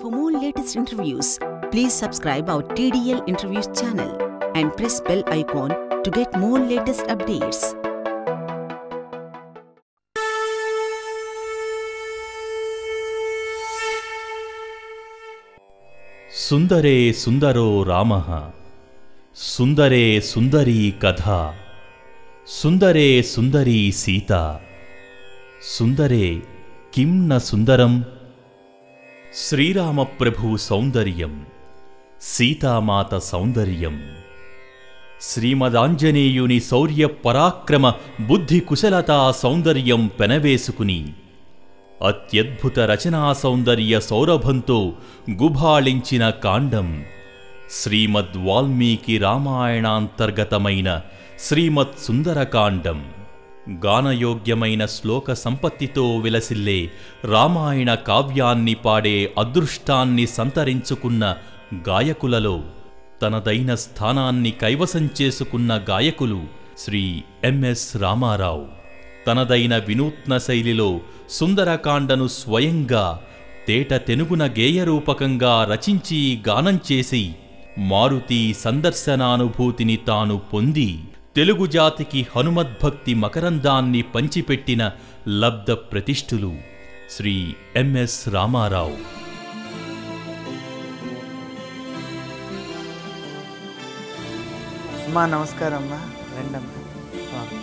For more latest interviews, please subscribe our TDL Interviews channel and press bell icon to get more latest updates. సుందరే సుందరో Rama సుందరే సుందరీ కథ సుందరే సుందరీ సీత సుందరే కిం న సుందరం శ్రీరామప్రభు సౌందర్యం సీతామాత సౌందర్యం శ్రీమదాంజనేయుని శౌర్య పరాక్రమ బుద్ధి కుశలతా సౌందర్యం పెనవేసుకుని అత్యద్భుత రచనా సౌందర్య సౌరభంతో గుబాళించిన కాండం శ్రీమద్ వాల్మీకి రామాయణాంతర్గతమైన శ్రీమత్ సుందరకాండం గానయోగ్యమైన శ్లోక సంపత్తితో విలసిల్లే రామాయణ కావ్యాన్ని పాడే అదృష్టాన్ని సంతరించుకున్న గాయకులలో తనదైన స్థానాన్ని కైవసం చేసుకున్న గాయకులు శ్రీ ఎంఎస్ రామారావు తనదైన వినూత్న శైలిలో సుందరకాండను స్వయంగా తేట తెనుగున గేయరూపకంగా రచించి గానం చేసి మారుతి సందర్శనానుభూతిని తాను పొంది తెలుగు జాతికి హనుమద్భక్తి మకరందాన్ని పంచిపెట్టిన లబ్ధ ప్రతిష్ఠులు శ్రీ ఎంఎస్ రామారావు అమ్మా నమస్కారం అమ్మా రండమ్మా స్వామి.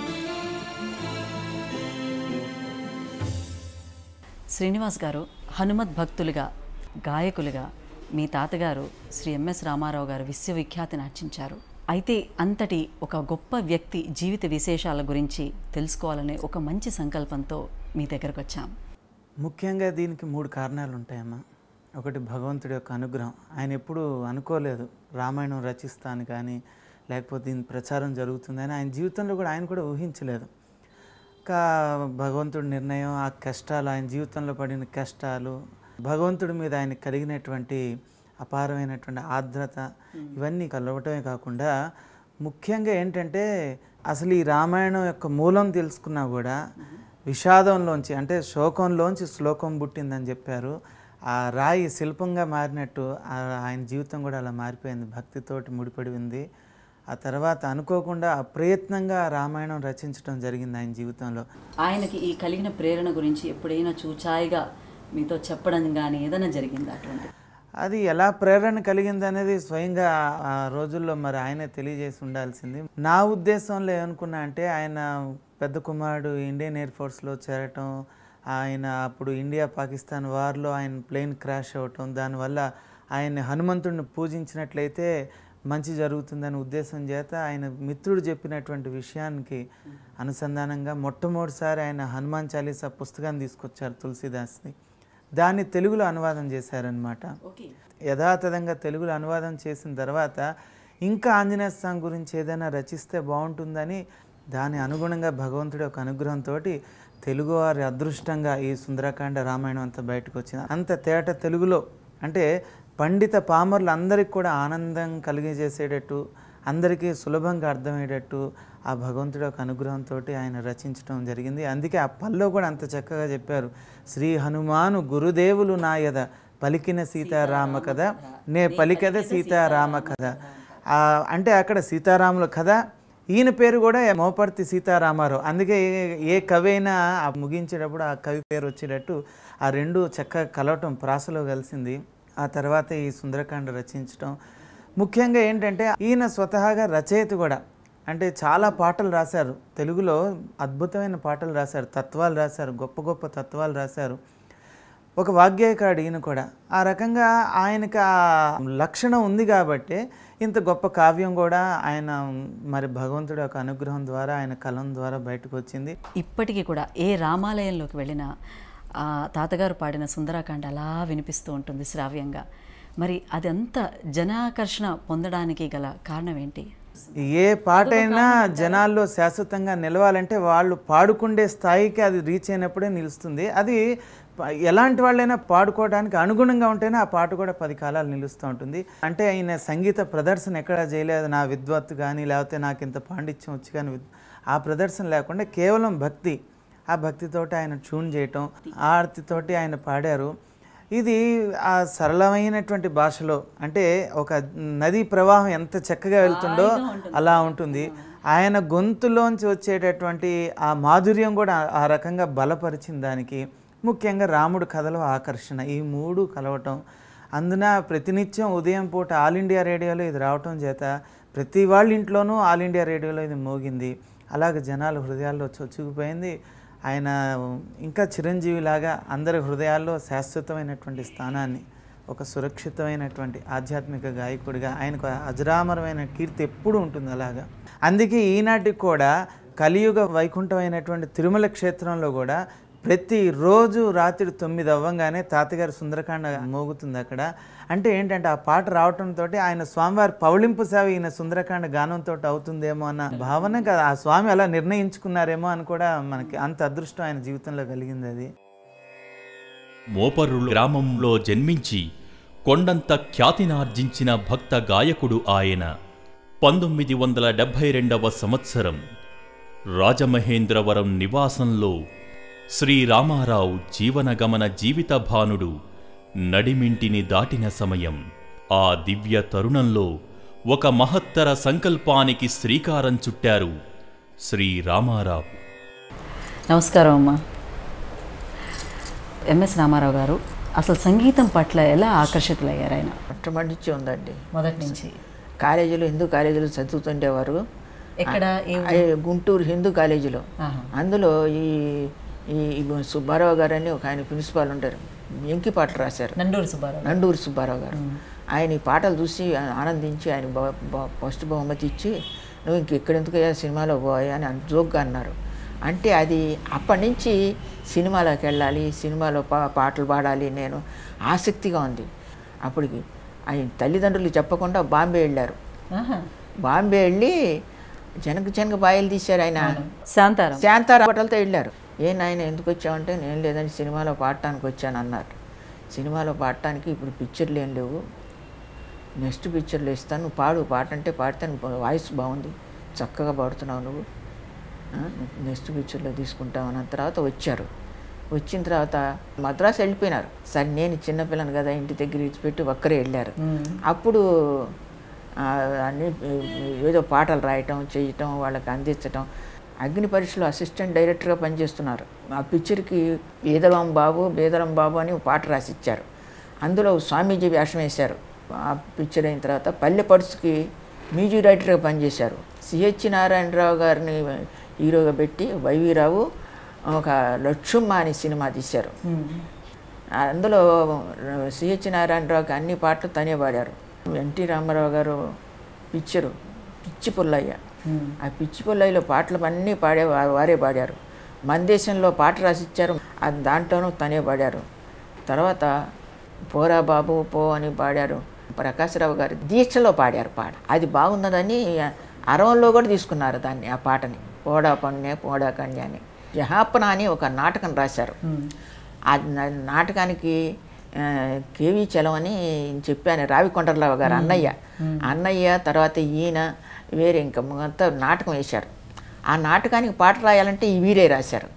శ్రీనివాస్ గారు హనుమత్ భక్తులుగా గాయకులుగా మీ తాతగారు శ్రీ ఎంఎస్ రామారావు గారు విశ్వవిఖ్యాతిని ఆర్జించారు అయితే అంతటి ఒక గొప్ప వ్యక్తి జీవిత విశేషాల గురించి తెలుసుకోవాలనే ఒక మంచి సంకల్పంతో మీ దగ్గరకు వచ్చాం ముఖ్యంగా దీనికి మూడు కారణాలు ఉంటాయమ్మా ఒకటి భగవంతుడి యొక్క అనుగ్రహం ఆయన ఎప్పుడు అనుకోలేదు రామాయణం రచిస్తాను కానీ లేకపోతే దీని ప్రచారం జరుగుతుందని ఆయన జీవితంలో కూడా ఆయన కూడా ఊహించలేదు ఇంకా భగవంతుడి నిర్ణయం ఆ కష్టాలు ఆయన జీవితంలో పడిన కష్టాలు భగవంతుడి మీద ఆయన కలిగినటువంటి అపారమైనటువంటి ఆర్ద్రత ఇవన్నీ కలవటమే కాకుండా ముఖ్యంగా ఏంటంటే అసలు ఈ రామాయణం యొక్క మూలం తెలుసుకున్నా కూడా విషాదంలోంచి అంటే శోకంలోంచి శ్లోకం పుట్టిందని చెప్పారు ఆ రాయి శిల్పంగా మారినట్టు ఆ- ఆయన జీవితం కూడా అలా మారిపోయింది భక్తితోటి ముడిపడి ఉంది ఆ తర్వాత అనుకోకుండా అప్రయత్నంగా రామాయణం రచించడం జరిగింది ఆయన జీవితంలో ఆయనకి ఈ కలిగిన ప్రేరణ గురించి ఎప్పుడైనా చూచాయిగా మీతో చెప్పడం కానీ ఏదైనా జరిగిందా అటువంటి అది ఎలా ప్రేరణ కలిగింది అనేది స్వయంగా ఆ రోజుల్లో మరి ఆయనే తెలియజేసి ఉండాల్సింది నా ఉద్దేశంలో ఏమనుకున్నా అంటే ఆయన పెద్ద కుమారుడు ఇండియన్ ఎయిర్ ఫోర్స్లో చేరటం ఆయన అప్పుడు ఇండియా పాకిస్తాన్ వార్లో ఆయన ప్లేన్ క్రాష్ అవ్వటం దానివల్ల ఆయన హనుమంతుడిని పూజించినట్లయితే మంచి జరుగుతుందనే ఉద్దేశం చేత ఆయన మిత్రుడు చెప్పినటువంటి విషయానికి అనుసంధానంగా మొట్టమొదటిసారి ఆయన హనుమాన్ చాలీసా పుస్తకాన్ని తీసుకొచ్చారు తులసిదాస్ని దాన్ని తెలుగులో అనువాదం చేశారనమాట ఓకే యథాతథంగా తెలుగులో అనువాదం చేసిన తర్వాత ఇంకా ఆంజనేయ స్వామి గురించి ఏదైనా రచిస్తే బాగుంటుందని దాని అనుగుణంగా భగవంతుడి యొక్క అనుగ్రహంతో తెలుగువారి అదృష్టంగా ఈ సుందరకాండ రామాయణం అంతా బయటకు వచ్చింది అంత తేట తెలుగులో అంటే పండిత పామరులు అందరికి కూడా ఆనందం కలిగజేసేటట్టు అందరికీ సులభంగా అర్థమయ్యేటట్టు ఆ భగవంతుడి యొక్క అనుగ్రహంతో ఆయన రచించడం జరిగింది అందుకే ఆ పల్లో కూడా అంత చక్కగా చెప్పారు శ్రీ హనుమాను గురుదేవులు నాయద పలికిన సీతారామ కథ నే పలికద సీతారామ కథ ఆ, అంటే అక్కడ సీతారాముల కథ ఈయన పేరు కూడా మోపర్తి సీతారామారావు అందుకే ఏ- ఏ కవి అయినా ఆ ముగించేటప్పుడు ఆ కవి పేరు వచ్చేటట్టు ఆ రెండు చక్కగా కలవటం ప్రాసలో కలిసింది ఆ తర్వాత ఈ సుందరకాండ రచించటం ముఖ్యంగా ఏంటంటే ఈయన స్వతహాగా రచయిత కూడా అంటే చాలా పాటలు రాశారు తెలుగులో అద్భుతమైన పాటలు రాశారు తత్వాలు రాశారు గొప్ప గొప్ప తత్వాలు రాశారు ఒక వాగ్గేయకాడు ఈయన కూడా ఆ రకంగా ఆయనకి ఆ లక్షణం ఉంది కాబట్టి ఇంత గొప్ప కావ్యం కూడా ఆయన మరి భగవంతుడి యొక్క అనుగ్రహం ద్వారా ఆయన కలం ద్వారా బయటకు వచ్చింది ఇప్పటికీ కూడా ఏ రామాలయంలోకి వెళ్ళినా ఆ తాతగారు పాడిన సుందరాకాండ అలా వినిపిస్తూ ఉంటుంది శ్రావ్యంగా మరి అదంతా జనాకర్షణ పొందడానికి గల కారణం ఏంటి ఏ పాట అయినా జనాల్లో శాశ్వతంగా నిలవాలంటే వాళ్ళు పాడుకుండే స్థాయికి అది రీచ్ అయినప్పుడే నిలుస్తుంది అది ప- ఎలాంటి వాళ్ళైనా పాడుకోవడానికి అనుగుణంగా ఉంటేనే ఆ పాట కూడా పది కాలాలు నిలుస్తూ ఉంటుంది అంటే ఆయన సంగీత ప్రదర్శన ఎక్కడా చేయలేదు నా విద్వత్తు కానీ లేకపోతే నాకు ఇంత పాండిత్యం వచ్చి కానీ విద్- ఆ ప్రదర్శన లేకుండా కేవలం భక్తి ఆ భక్తితోటి ఆయన ట్యూన్ చేయటం ఆ ఆర్తితోటి ఆయన పాడారు ఇది ఆ సరళమైనటువంటి భాషలో అంటే ఒక నదీ ప్రవాహం ఎంత చక్కగా వెళ్తుందో అలా ఉంటుంది ఆయన గొంతులోంచి వచ్చేటటువంటి ఆ మాధుర్యం కూడా ఆ- ఆ రకంగా బలపరిచిన దానికి ముఖ్యంగా రాముడు కథలో ఆకర్షణ ఈ మూడు కలవటం అందున ప్రతినిత్యం ఉదయం పూట ఆల్ ఇండియా రేడియోలో ఇది రావటం చేత ప్రతి వాళ్ళ ఇంట్లోనూ ఆల్ ఇండియా రేడియోలో ఇది మోగింది అలాగే జనాల హృదయాల్లో చొచ్చుకుపోయింది ఆయన ఇంకా చిరంజీవిలాగా అందరి హృదయాల్లో శాశ్వతమైనటువంటి స్థానాన్ని ఒక సురక్షితమైనటువంటి ఆధ్యాత్మిక గాయకుడిగా ఆయనకు అజరామరమైన కీర్తి ఎప్పుడూ ఉంటుంది అలాగా అందుకే ఈనాటికి కూడా కలియుగ వైకుంఠమైనటువంటి తిరుమల క్షేత్రంలో కూడా ప్రతిరోజు రాత్రి తొమ్మిది అవ్వంగానే తాతగారి సుందరకాండ మోగుతుంది అక్కడ అంటే ఏంటంటే ఆ పాట రావటంతో ఆయన స్వామివారి పౌళింపు సేవ ఈయన సుందరకాండ గానంతో అవుతుందేమో అన్న భావన కదా ఆ స్వామి అలా నిర్ణయించుకున్నారేమో అని కూడా మనకి అంత అదృష్టం ఆయన జీవితంలో కలిగింది అది మోపర్రులు గ్రామంలో జన్మించి కొండంత ఖ్యాతినార్జించిన భక్త గాయకుడు ఆయన పంతొమ్మిది వందల డెబ్భై రెండవ సంవత్సరం రాజమహేంద్రవరం నివాసంలో శ్రీరామారావు జీవనగమన జీవిత భానుడు నడిమింటిని దాటిన సమయం ఆ దివ్య తరుణంలో ఒక మహత్తర సంకల్పానికి శ్రీకారం చుట్టారు శ్రీరామారావు నమస్కారం అమ్మా ఎంఎస్ రామారావు గారు అసలు సంగీతం పట్ల ఎలా ఆకర్షితులయ్యారు ఆయన మొట్టమొదటి నుంచి ఉందండి మొదటి నుంచి కాలేజీలో హిందూ కాలేజీలో చదువుతుండేవారు ఎక్కడ ఏ- ఆ, గుంటూరు హిందూ కాలేజీలో ఆహా. అందులో ఈ ఈ ఈ సుబ్బారావు గారు అని ఒక ఆయన ప్రిన్సిపాల్ ఉంటారు ఎంకి పాటలు రాశారు నండూరు సుబ్బారావు నండూరు సుబ్బారావు గారు ఆయన ఈ పాటలు చూసి ఆయన ఆనందించి ఆయన బ- బ- ఫస్ట్ బహుమతి ఇచ్చి నువ్వు ఇంకెక్కడెందుకయ్యా సినిమాలో పోయా అని అన్- జోక్గా అన్నారు అంటే అది అప్పటి నుంచి సినిమాలోకి వెళ్ళాలి సినిమాలో పా పాటలు పాడాలి నేను ఆసక్తిగా ఉంది అప్పటికి ఆయన తల్లిదండ్రులు చెప్పకుండా బాంబే వెళ్ళారు ఆహా. బాంబే వెళ్ళి జనక జనక బాయలు తీశారు ఆయన శాంతారాం శాంతారావు బట్టలతో వెళ్ళారు ఏ నాయన ఎందుకు వచ్చావంటే నేను లేదని సినిమాలో పాడటానికి వచ్చాను అన్నారు సినిమాలో పాడటానికి ఇప్పుడు పిక్చర్లు ఏం లేవు నెక్స్ట్ పిక్చర్లు ఇస్తాను నువ్వు పాడు పాట అంటే పాడితే వాయిస్ బాగుంది చక్కగా పాడుతున్నావు నువ్వు ఆ, నెక్స్ట్ పిక్చర్లో తీసుకుంటావు అన్న తర్వాత వచ్చారు వచ్చిన తర్వాత మద్రాసు వెళ్ళిపోయినారు సరే నేను చిన్నపిల్లని కదా ఇంటి దగ్గర ఇచ్చిపెట్టి ఒక్కరే వెళ్ళారు అప్పుడు ఆ, అన్ని ఏదో పాటలు రాయటం చేయటం వాళ్ళకి అందించటం అగ్ని పరీక్షలో అసిస్టెంట్ డైరెక్టర్గా పనిచేస్తున్నారు ఆ పిక్చర్కి బీదరం బాబు బీదరం బాబు అని ఒక పాట రాసి ఇచ్చారు అందులో స్వామీజీ వేషం వేశారు ఆ పిక్చర్ అయిన తర్వాత పల్లె పడుచుకి మ్యూజిక్ డైరెక్టర్గా పనిచేశారు సిహెచ్ నారాయణరావు గారిని హీరోగా పెట్టి వైవీరావు ఒక లక్ష్మమ్మ అనే సినిమా తీశారు అందులో సిహెచ్ నారాయణరావుకి అన్ని పాటలు తనే పాడారు ఎన్టీ రామారావు గారు పిక్చరు పిచ్చి పుల్లయ్య ఆ పిచ్చి పుల్లయ్యలో పాటలు అన్నీ పాడే వా- వారే పాడారు మన దేశంలో పాట రాసిచ్చారు అది దాంట్లోనూ తనే పాడారు తర్వాత పోరా బాబు పో అని పాడారు ప్రకాశ్రావు గారు దీక్షలో పాడారు పాట అది బాగున్నదని అరవంలో కూడా తీసుకున్నారు దాన్ని ఆ పాటని పోడా పన్నే పోడా కన్య అని జహాపన అని ఒక నాటకం రాశారు ఆ నా- నాటకానికి ఆ, కేవీ చలం అని చెప్పాను రావికొండలరావు గారు అన్నయ్య అన్నయ్య తర్వాత ఈయన వేరే ఇంకా మొత్తం నాటకం వేశారు ఆ నాటకానికి పాట రాయాలంటే ఈ వీరే రాశారు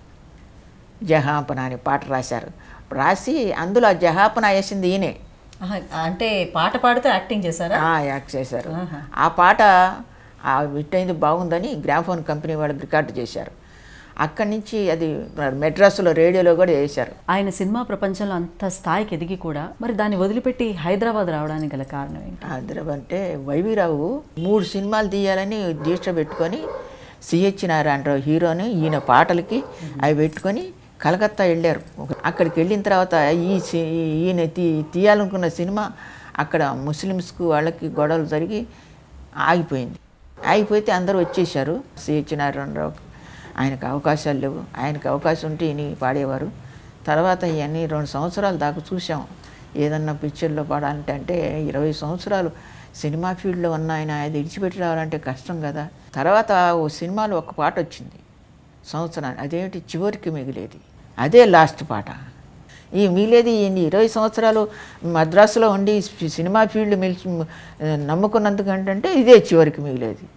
జహాపన అని పాట రాశారు రాసి అందులో ఆ జహాపన వేసింది ఈయనే ఆహా, అంటే పాట పాడుతూ యాక్టింగ్ చేశారా ఆ, యాక్ట్ చేశారు ఆ పాట ఆ హిట్ అయింది బాగుందని గ్రాఫోన్ కంపెనీ వాళ్ళు రికార్డు చేశారు అక్కడి నుంచి అది మెడ్రాస్లో రేడియోలో కూడా వేశారు ఆయన సినిమా ప్రపంచంలో అంత స్థాయికి ఎదిగి కూడా మరి దాన్ని వదిలిపెట్టి హైదరాబాద్ రావడానికి గల కారణం ఏంటి హైదరాబాద్ అంటే వైవీరావు మూడు సినిమాలు తీయాలని దీక్ష పెట్టుకొని సిహెచ్ నారాయణరావు హీరోని ఈయన పాటలకి అవి పెట్టుకొని కలకత్తా వెళ్ళారు ఒక- అక్కడికి వెళ్ళిన తర్వాత ఈ సి- ఈయన తీ తీయాలనుకున్న సినిమా అక్కడ ముస్లిమ్స్కు వాళ్ళకి గొడవలు జరిగి ఆగిపోయింది ఆగిపోతే అందరూ వచ్చేసారు సిహెచ్ నారాయణరావు ఆయనకు అవకాశాలు లేవు ఆయనకు అవకాశం ఉంటే ఈయన పాడేవారు తర్వాత ఇవన్నీ రెండు సంవత్సరాల దాకా చూసాం ఏదన్నా పిక్చర్లో పాడాలంటే అంటే ఇరవై సంవత్సరాలు సినిమా ఫీల్డ్లో ఉన్న ఆయన అది విడిచిపెట్టి రావాలంటే కష్టం కదా తర్వాత ఓ సినిమాలో ఒక పాట వచ్చింది సంవత్సరాన్ని అదేమిటి చివరికి మిగిలేది అదే లాస్ట్ పాట ఈ మిగిలేది ఈయన్ని ఇరవై సంవత్సరాలు మద్రాసులో ఉండి సి- సినిమా ఫీల్డ్ మిలిచి నమ్ముకున్నందుకంటే ఇదే చివరికి మిగిలేది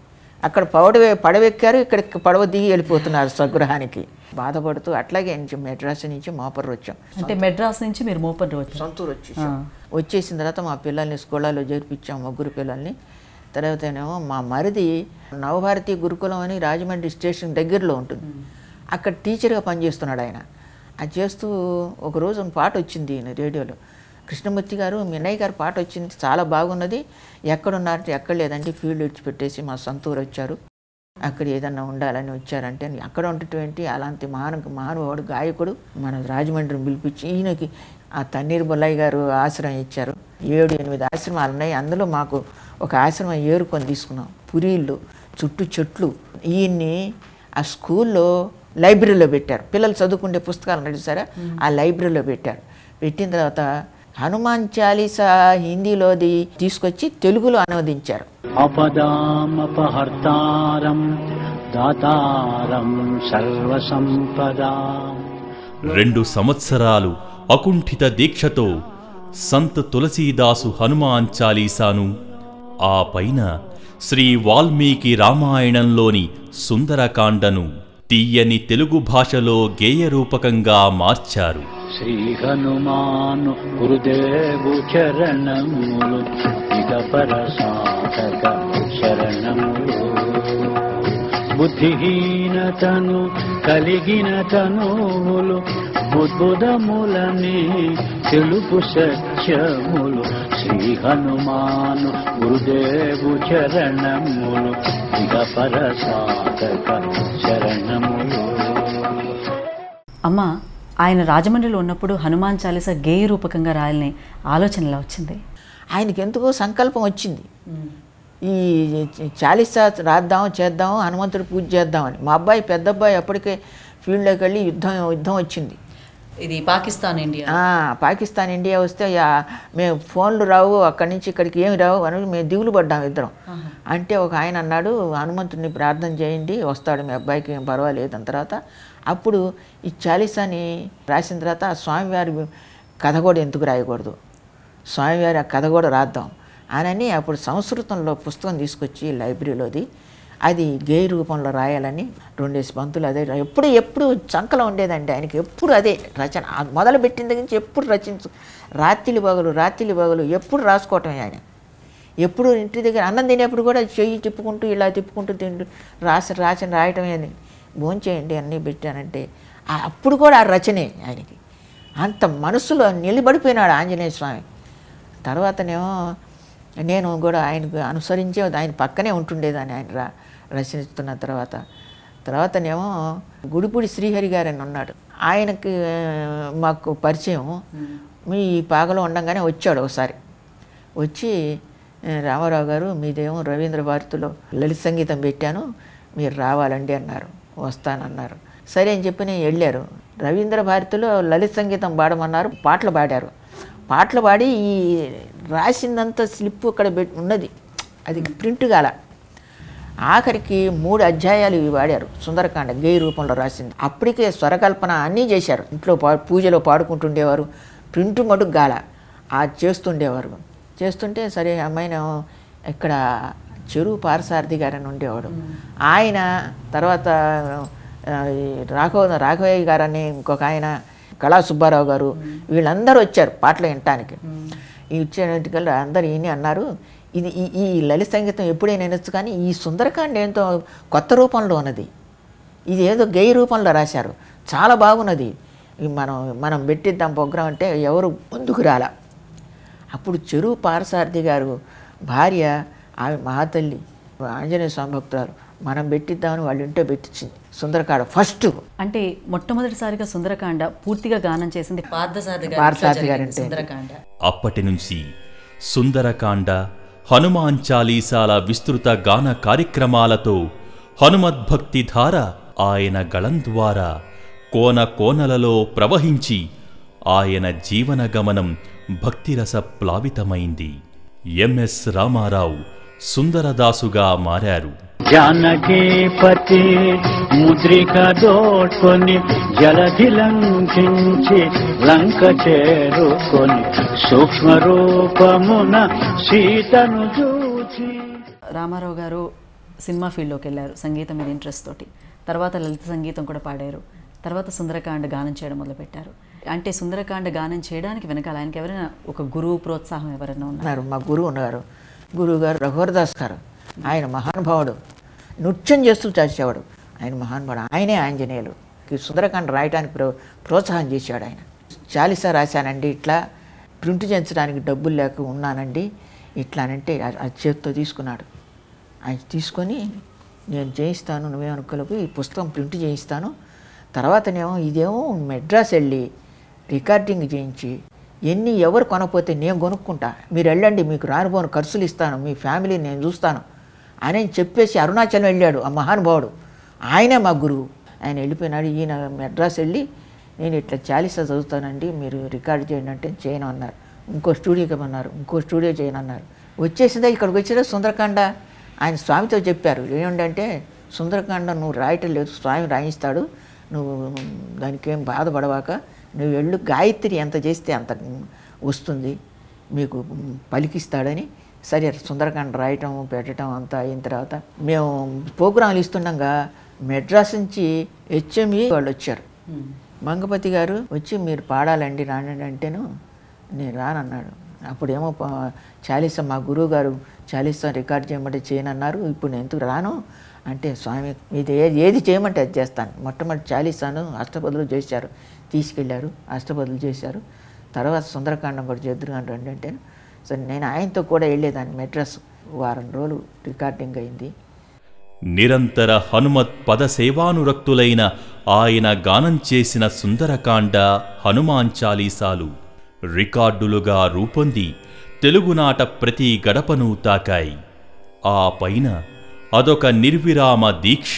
అక్కడ పడవ పడవెక్కారు ఇక్కడ పడవ దిగి వెళ్ళిపోతున్నారు స్వగృహానికి బాధపడుతూ అట్లాగే నుంచి మెడ్రాస్ నుంచి మోపర్ వచ్చాం అంటే మెడ్రాస్ నుంచి మీరు మోపర్ వచ్చారు సొంతూరు వచ్చేసాం వచ్చేసిన తర్వాత మా పిల్లల్ని స్కూళ్ళలో చేర్పించాం ముగ్గురు పిల్లల్ని తర్వాత ఏమో మా మరిది నవభారతి గురుకులం అని రాజమండ్రి స్టేషన్ దగ్గరలో ఉంటుంది అక్కడ టీచర్గా పనిచేస్తున్నాడు ఆయన అది చేస్తూ ఒకరోజు పాట వచ్చింది ఈయన రేడియోలో కృష్ణమూర్తి గారు మీ అన్నయ్య గారు పాట వచ్చింది చాలా బాగున్నది ఎక్కడున్నారంటే ఎక్కడ లేదంటే ఫీల్డ్ విడిచిపెట్టేసి మా సొంత ఊరు వచ్చారు అక్కడ ఏదన్నా ఉండాలని వచ్చారంటే అక్కడ ఉండటం ఏంటి అలాంటి మహాను మహానుభావుడు గాయకుడు మన రాజమండ్రిని పిలిపించి ఈయనకి ఆ తన్నీరు బొల్లయ్య గారు ఆశ్రమం ఇచ్చారు ఏడు ఎనిమిది ఆశ్రమాలు ఉన్నాయి అందులో మాకు ఒక ఆశ్రమం ఏరుకొని తీసుకున్నాం పురీళ్ళు చుట్టూ చెట్లు ఈయన్ని ఆ స్కూల్లో లైబ్రరీలో పెట్టారు పిల్లలు చదువుకునే పుస్తకాలు నడిచారా ఆ లైబ్రరీలో పెట్టారు పెట్టిన తర్వాత హనుమాన్ చాలీసా హిందీలోది తీసుకొచ్చి తెలుగులో అనువదించారు अपदामपहर्तारं दातारं सर्वसम्पदाम् రెండు సంవత్సరాలు అకుంఠిత దీక్షతో సంత్ తులసీదాసు హనుమాన్ చాలీసాను ఆ పైన శ్రీ వాల్మీకి రామాయణంలోని సుందరకాండను తీయని తెలుగు భాషలో గేయరూపకంగా మార్చారు శ్రీహనుమాను గురుదేవు చరణములు ఇకపర సాధక శరణములు బుద్ధిహీనతను కలిగిన తనువులు బుద్బుదములని తెలుపు సత్యములు శ్రీ హనుమాను గురుదేవు చరణములు ఇకపర సాధక శరణములు అమ్మ ఆయన రాజమండ్రిలో ఉన్నప్పుడు హనుమాన్ చాలీసా గేయ రూపకంగా రాయాలని ఆలోచన ఎలా వచ్చింది ఆయనకి ఎందుకో సంకల్పం వచ్చింది ఈ చాలీసా రాద్దాం చేద్దాం హనుమంతుడి పూజ చేద్దామని మా అబ్బాయి పెద్ద అబ్బాయి అప్పటికే ఫీల్డ్లోకి వెళ్ళి యుద్ధం యుద్ధం వచ్చింది ఇది పాకిస్తాన్ ఇండియా ఆ, పాకిస్తాన్ ఇండియా వస్తే యా- మేము ఫోన్లు రావు అక్కడి నుంచి ఇక్కడికి ఏమి రావు అని మేము దిగులు పడ్డాం ఇద్దరం అంటే ఒక ఆయన అన్నాడు హనుమంతుడిని ప్రార్థన చేయండి వస్తాడు మీ అబ్బాయికి ఏం పర్వాలేదు అని తర్వాత అప్పుడు ఈ చాలీసాని రాసిన తర్వాత ఆ స్వామివారి కథ కూడా ఎందుకు రాయకూడదు స్వామివారి ఆ కథ కూడా రాద్దాం అని అప్పుడు సంస్కృతంలో పుస్తకం తీసుకొచ్చి లైబ్రరీలోది అది గేయ రూపంలో రాయాలని రెండేసి పంతులు అదే రా- ఎప్పుడు ఎప్పుడు చంకలో ఉండేదండి ఆయనకి ఎప్పుడు అదే రచన ఆ మొదలు పెట్టిన దగ్గర నుంచి ఎప్పుడు రచించు రాత్రిలి బగలు రాత్రిలి బగలు ఎప్పుడు రాసుకోవటమే ఆయన ఎప్పుడు ఇంటి దగ్గర అన్నం తినేప్పుడు కూడా చెయ్యి తిప్పుకుంటూ ఇలా తిప్పుకుంటూ తింటూ రాసి రాసిన రాయటమే అని భోంచేయండి అన్నీ పెట్టానంటే ఆ- అప్పుడు కూడా ఆ రచనే ఆయనకి అంత మనసులో నిలబడిపోయినాడు ఆంజనేయ స్వామి తర్వాతనేమో నేను కూడా ఆయనకు అనుసరించే ఆయన పక్కనే ఉంటుండేదాన్ని ఆయన రా రచనిస్తున్న తర్వాత తర్వాతనేమో గుడిపూడి శ్రీహరి గారు అని ఉన్నాడు ఆయనకి ఆ, మాకు పరిచయం మీ పాగలో ఉండంగానే వచ్చాడు ఒకసారి వచ్చి "ఆ, రామారావు గారు మీదేమో రవీంద్ర భారతిలో లలిత సంగీతం పెట్టాను మీరు రావాలండి అన్నారు వస్తానన్నారు సరే అని చెప్పి నేను వెళ్ళారు రవీంద్ర భారతిలో లలిత సంగీతం పాడమన్నారు పాటలు పాడారు పాటలు పాడి ఈ రాసిందంత స్లిప్ అక్కడ పెట్టి ఉన్నది అది ప్రింట్ కాల ఆఖరికి మూడు అధ్యాయాలు ఇవి వాడారు సుందరకాండ గేయ రూపంలో రాసింది అప్పటికే స్వరకల్పన అన్నీ చేశారు ఇంట్లో పా పూజలో పాడుకుంటుండేవారు ప్రింట్ మటుకు గాల ఆ చేస్తుండేవారు చేస్తుంటే సరే అమ్మాయిన ఇక్కడ చెరువు పారసారథి గారని ఉండేవాడు ఆయన తర్వాత ఆ, ఈ రాఘవ రాఘవయ్య గారని ఇంకొక ఆయన కళా సుబ్బారావు గారు వీళ్ళందరూ వచ్చారు పాటలు వినటానికి ఈ వచ్చేటికల్లా అందరు ఈయన అన్నారు ఇది ఈ ఈ లలిత సంగీతం ఎప్పుడైనా వినొచ్చు కానీ ఈ సుందరకాండ ఏంటో కొత్త రూపంలో ఉన్నది ఇది ఏదో గేయ రూపంలో రాశారు చాలా బాగున్నది ఇది మనం మనం పెట్టిద్దాం ప్రోగ్రాం అంటే ఎవరు ముందుకు రాలా అప్పుడు చెరువు పారసారథి గారు భార్య ఆమె మహాతల్లి ఆంజనేయ స్వామి భక్తురాలు మనం పెట్టిద్దామని వాళ్ళ ఇంట్లో పెట్టించింది సుందరకాండ ఫస్ట్ అంటే మొట్టమొదటిసారిగా సుందరకాండ పూర్తిగా గానం చేసింది పార్థసారథి గారి పార్థసారథి ఇంట్లో గారి జరిగింది ఇంట్లో. సుందరకాండ అప్పటి నుంచి సుందరకాండ హనుమాన్ చాలీసాల విస్తృత గాన కార్యక్రమాలతో హనుమద్భక్తి ధార ఆయన గళం ద్వారా కోన కోనలలో ప్రవహించి ఆయన జీవన గమనం భక్తిరస ప్లావితమైంది ఎంఎస్ రామారావు సుందరదాసుగా మారారు జానకీపతి ముద్రిక దోడ్కొని జలధి లంఘించి లంక చేరుకొని సూక్ష్మ రూపమున సీతను చూచి రామారావు గారు సినిమా ఫీల్డ్లోకి వెళ్ళారు సంగీతం మీద ఇంట్రెస్ట్ తోటి తర్వాత లలిత సంగీతం కూడా పాడారు తర్వాత సుందరకాండ గానం చేయడం మొదలుపెట్టారు అంటే సుందరకాండ గానం చేయడానికి వెనకాల ఆయనకి ఎవరైనా ఒక గురువు ప్రోత్సాహం ఎవరైనా ఉన్నారు ఉన్నారు మా గురువు ఉన్నారు గురువు గారు రఘువరదాస్ గారు ఆయన మహానుభావుడు నృత్యం చేస్తూ చేసేవాడు ఆయన మహానుభావుడు ఆయనే ఆంజనేయులు ఈ సుందరకాండ రాయడానికి ప్రో ప్రోత్సాహం చేశాడు ఆయన చాలీసా రాశానండి ఇట్లా ప్రింట్ చేయించడానికి డబ్బులు లేక ఉన్నానండి ఇట్లానంటే ఆ- ఆ చేతితో తీసుకున్నాడు ఆయన తీసుకొని నేను చేయిస్తాను నువ్వేమనుకోలేపు ఈ పుస్తకం ప్రింట్ చేయిస్తాను తర్వాతనేమో ఇదేమో మెడ్రాస్ వెళ్ళి రికార్డింగ్ చేయించి ఎన్ని ఎవరు కొనకపోతే నేను కొనుక్కుంటా మీరు వెళ్ళండి మీకు రానుపోను ఖర్చులు ఇస్తాను మీ ఫ్యామిలీ నేను చూస్తాను అని చెప్పేసి అరుణాచలం వెళ్ళాడు ఆ మహానుభావుడు ఆయనే మా గురువు ఆయన వెళ్ళిపోయినాడు ఈయన మెడ్రాస్ వెళ్ళి నేను ఇట్లా చాలీసా చదువుతానండి మీరు రికార్డ్ చేయండి అంటే చేయను అన్నారు ఇంకో స్టూడియోకి ఇవ్వమన్నారు ఇంకో స్టూడియో చేయను అన్నారు వచ్చేసిందా ఇక్కడికి వచ్చిన సుందరకాండ ఆయన స్వామితో చెప్పారు ఏమిటంటే సుందరకాండ నువ్వు రాయటం లేదు స్వామి రాయిస్తాడు నువ్వు దానికి ఏం బాధపడవాక నువ్వు వెళ్ళు గాయత్రి ఎంత చేస్తే అంత వస్తుంది మీకు పలికిస్తాడని సరే సుందరకాండ రాయటం పెట్టడం అంతా అయిన తర్వాత మేము ప్రోగ్రాంలు ఇస్తుండగా మెడ్రాస్ నుంచి హెచ్ఎంఈ వాళ్ళు వచ్చారు మంగపతి గారు వచ్చి మీరు పాడాలండి రానండి అంటేను నేను రానన్నాడు అప్పుడేమో ప- చాలీసా మా గురువు గారు చాలీసా రికార్డ్ చేయమంటే చేయనన్నారు ఇప్పుడు నేను ఎందుకు రాను అంటే స్వామి ఇది ఏది ఏది చేయమంటే అది చేస్తాను మొట్టమొదటి చాలీసాను అష్టపదులు చేశారు తీసుకెళ్ళారు అష్టపదులు చేశారు తర్వాత సుందరకాండం కూడా చేద్దరు అని రండి అంటే సరే నేను ఆయనతో కూడా వెళ్ళేదాన్ని మెడ్రాస్ వారం రోజులు రికార్డింగ్ అయింది నిరంతర హనుమత్ పదసేవానురక్తులైన ఆయన గానం చేసిన సుందరకాండ హనుమాన్ చాలీసాలు రికార్డులుగా రూపొంది తెలుగునాట ప్రతి గడపను తాకాయి ఆ పైన అదొక నిర్విరామ దీక్ష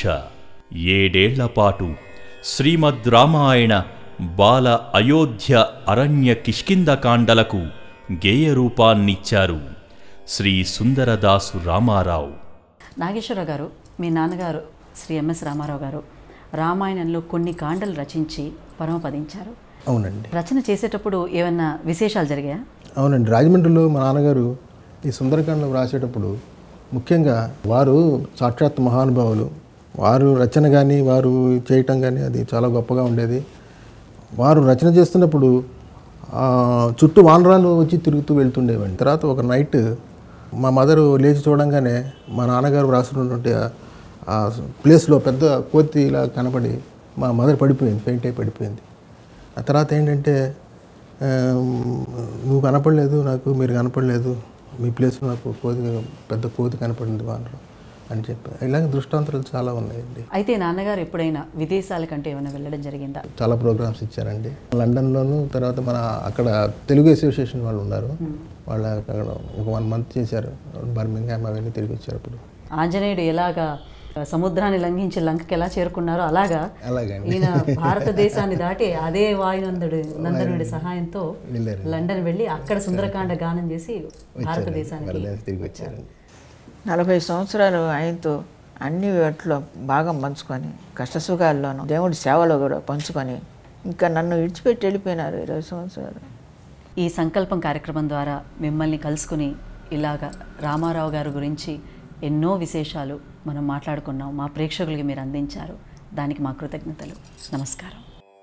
ఏడేళ్లపాటు శ్రీమద్ రామాయణ బాల అయోధ్య అరణ్య కిష్కిందకాండలకు గేయ రూపాన్నిచ్చారు శ్రీ సుందరదాసు రామారావు నాగేశ్వరరావు గారు మీ నాన్నగారు శ్రీ ఎంఎస్ రామారావు గారు రామాయణంలో కొన్ని కాండలు రచించి పరమపదించారు అవునండి రచన చేసేటప్పుడు ఏమన్నా విశేషాలు జరిగాయా అవునండి రాజమండ్రిలో మా నాన్నగారు ఈ సుందరకాండం రాసేటప్పుడు ముఖ్యంగా వారు సాక్షాత్ మహానుభావులు వారు రచన కానీ వారు చేయటం కానీ అది చాలా గొప్పగా ఉండేది వారు రచన చేస్తున్నప్పుడు ఆ, చుట్టూ వానరాలు వచ్చి తిరుగుతూ వెళ్తుండేవండి తర్వాత ఒక నైట్ మా మదరు లేచి చూడంగానే మా నాన్నగారు రాసినటువంటి ఆ- ఆ ప్లేస్లో పెద్ద కోతి ఇలా కనపడి మా మదర్ పడిపోయింది ఫెయింట్ అయి పడిపోయింది ఆ తర్వాత ఏంటంటే ఆ, నువ్వు కనపడలేదు నాకు మీరు కనపడలేదు మీ ప్లేస్లో నాకు కోతి పెద్ద కోతి కనపడింది వానరు అని చెప్పి ఇలాగే దృష్టాంతాలు చాలా ఉన్నాయండి అయితే నాన్నగారు ఎప్పుడైనా విదేశాల కంటే ఏమైనా వెళ్ళడం జరిగిందా చాలా ప్రోగ్రామ్స్ ఇచ్చారండి లండన్లోను తర్వాత మన అక్కడ తెలుగు అసోసియేషన్ వాళ్ళు ఉన్నారు వాళ్ళు అక్కడ ఒక వన్ మంత్ చేశారు బర్మింగ్హామ్ అవన్నీ తిరిగి వచ్చారు అప్పుడు ఆంజనేయుడు ఎలాగా సముద్రాన్ని లంఘించి లంకకి ఎలా చేరుకున్నారో అలాగా అలాగండి ఈయన భారతదేశాన్ని దాటి అదే వాయునందుడు నందనుడి సహాయంతో వెళ్ళారు. లండన్ వెళ్ళి అక్కడ సుందరకాండ గానం చేసి భారతదేశానికి వెళ్ళేసి తిరిగి వచ్చారండి నలభై సంవత్సరాలు ఆయనతో అన్ని వాటిలో భాగం పంచుకొని కష్టసుఖాల్లోనూ దేవుడి సేవలో కూడా పంచుకొని ఇంకా నన్ను విడిచిపెట్టి వెళ్ళిపోయినారు ఇరవై సంవత్సరాలు ఈ సంకల్పం కార్యక్రమం ద్వారా మిమ్మల్ని కలుసుకుని ఇలాగా రామారావు గారి గురించి ఎన్నో విశేషాలు మనం మాట్లాడుకున్నాం మా ప్రేక్షకులకి మీరు అందించారు దానికి మా కృతజ్ఞతలు నమస్కారం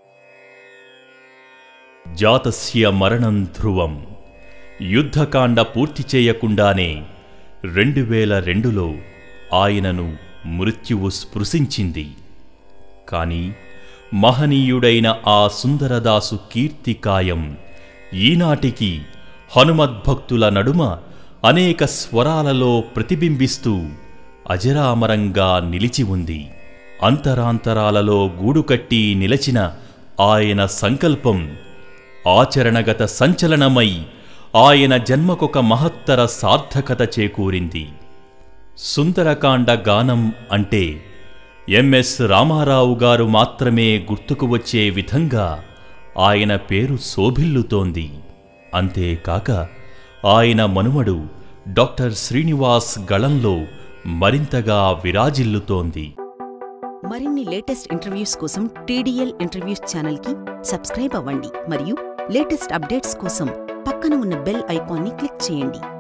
జాతస్య మరణం ధ్రువం యుద్ధకాండ పూర్తి చేయకుండానే రెండు వేల రెండులో ఆయనను మృత్యువు స్పృశించింది కాని మహనీయుడైన ఆ సుందరదాసు కీర్తికాయం ఈనాటికి హనుమద్భక్తుల నడుమ అనేక స్వరాలలో ప్రతిబింబిస్తూ అజరామరంగా నిలిచి ఉంది అంతరాంతరాలలో గూడుకట్టి నిలచిన ఆయన సంకల్పం ఆచరణగత సంచలనమై ఆయన జన్మకొక మహత్తర సార్థకత చేకూరింది సుందరకాండ గానం అంటే ఎంఎస్ రామారావు గారు మాత్రమే గుర్తుకు వచ్చే విధంగా ఆయన పేరు శోభిల్లుతోంది అంతేకాక ఆయన మనుమడు డాక్టర్ శ్రీనివాస్ గళంలో మరింతగా విరాజిల్లుతోంది మరిన్ని లేటెస్ట్ ఇంటర్వ్యూస్ కోసం టీడీఎల్ ఇంటర్వ్యూస్ ఛానల్కి సబ్స్క్రైబ్ అవ్వండి మరియు లేటెస్ట్ అప్డేట్స్ కోసం పక్కన ఉన్న బెల్ ఐకాన్ని క్లిక్ చేయండి